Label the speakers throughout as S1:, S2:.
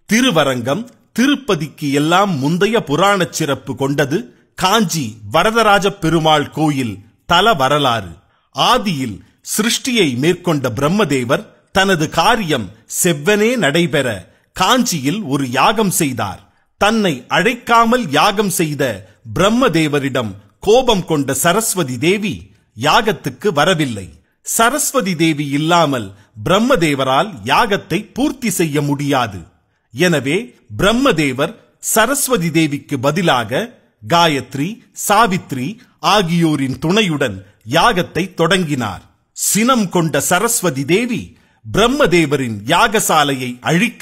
S1: திருவரங்கம் திருப்பதிக்கு எல்லாம் முந்தைய புராணச் சிறப்பு கொண்டது காஞ்சி வரதராஜ பெருமாள் கோயில் தல வரலாறு ஆதியில் சிருஷ்டியை மேற்கொண்ட பிரம்மதேவர் தனது காரியம் செவ்வனே நடைபெற காஞ்சியில் ஒரு யாகம் செய்தார் தன்னை அழைக்காமல் யாகம் செய்த பிரம்மதேவரிடம் கோபம் கொண்ட சரஸ்வதி தேவி யாகத்துக்கு வரவில்லை சரஸ்வதி தேவி இல்லாமல் பிரம்மதேவரால் யாகத்தை பூர்த்தி செய்ய முடியாது எனவே பிரம்மதேவர் சரஸ்வதி தேவிக்கு பதிலாக காயத்ரி சாவித்ரி ஆகியோரின் துணையுடன் யாகத்தை தொடங்கினார் சினம் கொண்ட சரஸ்வதி தேவி பிரம்மதேவரின் யாகசாலையை அழிக்க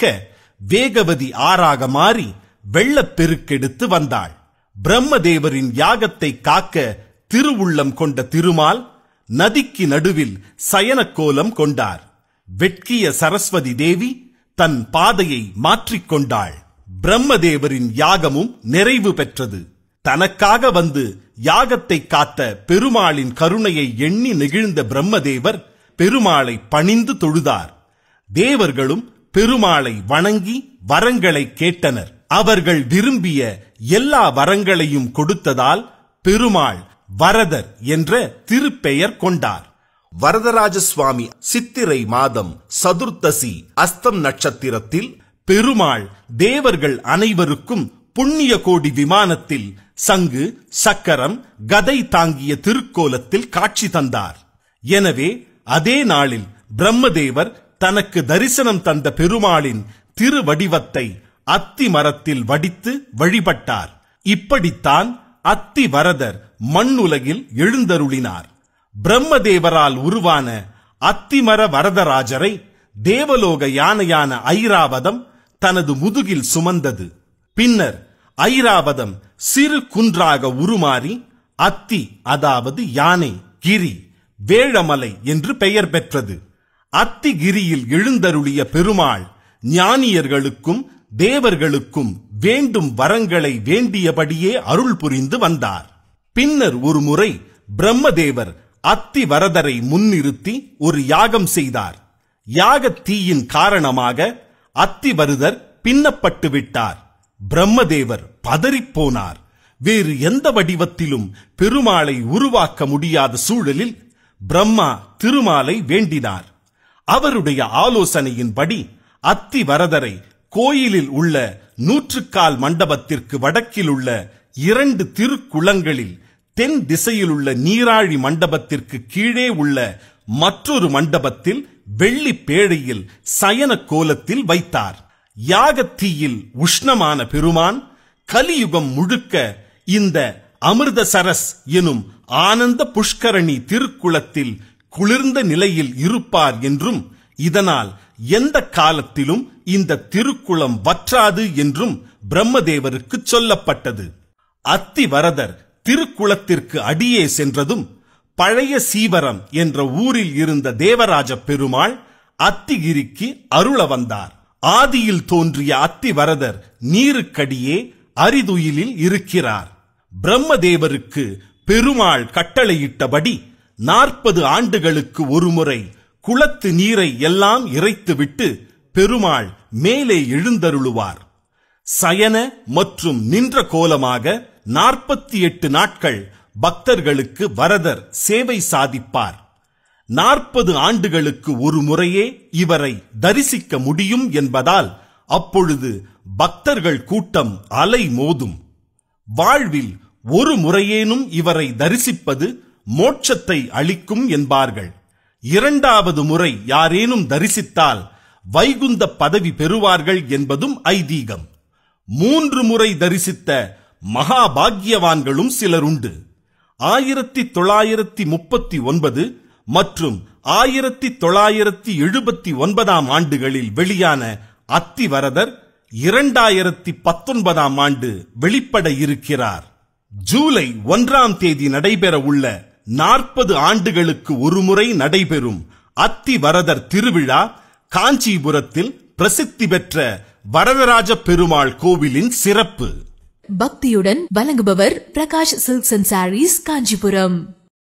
S1: வேகவதி ஆறாக மாறி வெள்ளப்பெருக்கெடுத்து வந்தாள் பிரம்மதேவரின் யாகத்தை காக்க திருவுள்ளம் கொண்ட திருமால் நதிக்கு நடுவில் சயனக் கோலம் கொண்டார் வெட்கிய சரஸ்வதி தேவி தன் பாதையை மாற்றிக்கொண்டாள் பிரம்மதேவரின் யாகமும் நிறைவு பெற்றது தனக்காக வந்து யாகத்தை காத்த பெருமாளின் கருணையை எண்ணி நெகிழ்ந்த பிரம்மதேவர் பெருமாளை பணிந்து தொழுதார் தேவர்களும் பெருமாளை வணங்கி வரங்களை கேட்டனர் அவர்கள் விரும்பிய எல்லா வரங்களையும் கொடுத்ததால் பெருமாள் வரதர் என்ற திருப்பெயர் கொண்டார் வரதராஜ சுவாமி சித்திரை மாதம் சதுர்த்தசி அஸ்தம் நட்சத்திரத்தில் பெருமாள் தேவர்கள் அனைவருக்கும் புண்ணிய கோடி விமானத்தில் சங்கு சக்கரம் கதை தாங்கிய திருக்கோலத்தில் காட்சி தந்தார் எனவே அதே நாளில் பிரம்மதேவர் தனக்கு தரிசனம் தந்த பெருமாளின் திருவடிவத்தை அத்தி மரத்தில் வடித்து வழிபட்டார் இப்படித்தான் அத்தி வரதர் மண்ணுலகில் எழுந்தருளினார் பிரம்மதேவரால் உருவான அத்திமர வரதராஜரை தேவலோக யானையான ஐராவதம் தனது முதுகில் சுமந்தது பின்னர் ஐராவதம் சிறு குன்றாக உருமாறி அத்தி அதாவது யானை கிரி வேழமலை என்று பெயர் பெற்றது அத்திகிரியில் எழுந்தருளிய பெருமாள் ஞானியர்களுக்கும் தேவர்களுக்கும் வேண்டும் வரங்களை வேண்டியபடியே அருள் புரிந்து வந்தார் பின்னர் ஒரு முறை பிரம்மதேவர் அத்தி வரதரை முன்னிறுத்தி ஒரு யாகம் செய்தார் யாகத் தீயின் காரணமாக அத்திவருதர் பின்னப்பட்டு விட்டார் பிரம்மதேவர் பதறிப்போனார் வேறு எந்த வடிவத்திலும் பெருமாளை உருவாக்க முடியாத சூழலில் பிரம்மா திருமாலை வேண்டினார் அவருடைய ஆலோசனையின்படி அத்தி வரதரை கோயிலில் உள்ள நூற்றுக்கால் மண்டபத்திற்கு வடக்கில் உள்ள இரண்டு திருக்குளங்களில் தென் திசையிலுள்ள நீராழி மண்டபத்திற்கு கீழே உள்ள மற்றொரு மண்டபத்தில் வெள்ளி பேழையில் சயன கோலத்தில் வைத்தார் யாகத்தீயில் உஷ்ணமான பெருமான் கலியுகம் முழுக்க இந்த அமிர்தசரஸ் எனும் ஆனந்த புஷ்கரணி திருக்குளத்தில் குளிர்ந்த நிலையில் இருப்பார் என்றும் இதனால் எந்த காலத்திலும் இந்த திருக்குளம் வற்றாது என்றும் பிரம்மதேவருக்கு சொல்லப்பட்டது அத்திவரதர் திருக்குளத்திற்கு அடியே சென்றதும் பழைய சீவரம் என்ற ஊரில் இருந்த தேவராஜ பெருமாள் அத்திகிரிக்கு அருள வந்தார் ஆதியில் தோன்றிய அத்திவரதர் நீருக்கடியே அரிதுயிலில் இருக்கிறார் பிரம்மதேவருக்கு பெருமாள் கட்டளையிட்டபடி நாற்பது ஆண்டுகளுக்கு ஒருமுறை குளத்து நீரை எல்லாம் இறைத்துவிட்டு பெருமாள் மேலே எழுந்தருளுவார் சயன மற்றும் நின்ற கோலமாக நாற்பத்தி எட்டு நாட்கள் பக்தர்களுக்கு வரதர் சேவை சாதிப்பார் நாற்பது ஆண்டுகளுக்கு ஒரு முறையே இவரை தரிசிக்க முடியும் என்பதால் அப்பொழுது பக்தர்கள் கூட்டம் அலை மோதும் வாழ்வில் ஒரு முறையேனும் இவரை தரிசிப்பது மோட்சத்தை அளிக்கும் என்பார்கள் இரண்டாவது முறை யாரேனும் தரிசித்தால் வைகுந்த பதவி பெறுவார்கள் என்பதும் ஐதீகம் மூன்று முறை தரிசித்த மகாபாகியவான்களும் சிலருண்டு ஆயிரத்தி தொள்ளாயிரத்தி முப்பத்தி ஒன்பது மற்றும் ஆயிரத்தி தொள்ளாயிரத்தி எழுபத்தி ஒன்பதாம் ஆண்டுகளில் வெளியான அத்திவரதர் இரண்டாயிரத்தி பத்தொன்பதாம் ஆண்டு வெளிப்பட இருக்கிறார் ஜூலை ஒன்றாம் தேதி நடைபெற உள்ள நாற்பது ஆண்டுகளுக்கு ஒருமுறை நடைபெறும் அத்திவரதர் திருவிழா காஞ்சிபுரத்தில் பிரசித்தி பெற்ற வரதராஜ பெருமாள் கோவிலின் சிறப்பு
S2: பக்தியுடன் வழங்குபவர் பிரகாஷ் சில்க்ஸ் அண்ட் சாரீஸ் காஞ்சிபுரம்